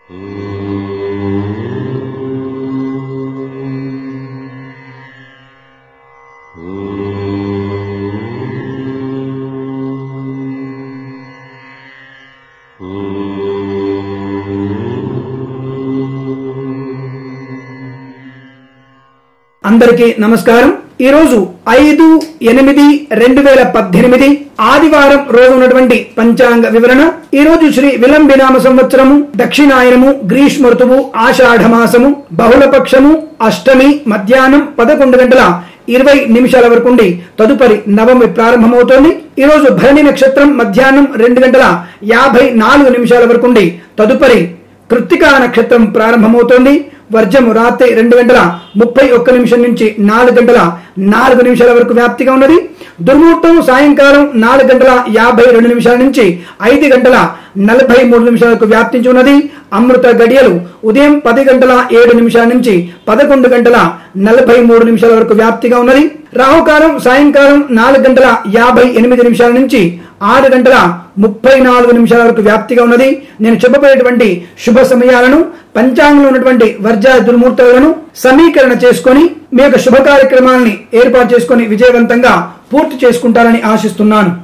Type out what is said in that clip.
అందరికీ నమస్కారం ఈ రోజు ఐదు ఎనిమిది రెండు వేల పద్దెనిమిది ఆదివారం రోజు ఉన్నటువంటి పంచాంగ వివరణ ఈ రోజు శ్రీ విలంబినామ సంవత్సరము దక్షిణాయనము గ్రీష్మ ఋతువు ఆషాఢ మాసము బహుళపక్షము అష్టమి మధ్యాహ్నం పదకొండు గంటల ఇరవై నిమిషాల వరకు ఉండి తదుపరి నవమి ప్రారంభమవుతోంది ఈ రోజు భరణి నక్షత్రం మధ్యాహ్నం రెండు గంటల యాభై నాలుగు నిమిషాల వరకు ఉండి తదుపరి కృత్తికా నక్షత్రం ప్రారంభమవుతోంది వర్జము రాత్రి రెండు గంటల ముప్పై ఒక్క నిమిషం నుంచి నాలుగు గంటల నాలుగు నిమిషాల వరకు వ్యాప్తిగా ఉన్నది దుర్ముహూర్తం సాయంకాలం నాలుగు గంటల యాభై రెండు నిమిషాల నుంచి ఐదు గంటల నలభై మూడు నిమిషాలకు వ్యాప్తించి ఉన్నది అమృత గడియలు ఉదయం పది గంటల ఏడు నిమిషాల నుంచి పదకొండు గంటల నలభై మూడు నిమిషాల వరకు వ్యాప్తిగా ఉన్నది రాహుకాలం సాయంకాలం నాలుగు గంటల యాభై ఎనిమిది నిమిషాల నుంచి ఆరు గంటల ముప్పై నాలుగు నిమిషాల వరకు వ్యాప్తిగా ఉన్నది నేను చెప్పబోయేటువంటి శుభ సమయాలను పంచాంగంలో ఉన్నటువంటి వర్జ దుర్ముహూర్తాలను సమీకరణ చేసుకొని మీ యొక్క శుభ కార్యక్రమాలని ఏర్పాటు చేసుకొని విజయవంతంగా పూర్తి చేసుకుంటారని ఆశిస్తున్నాను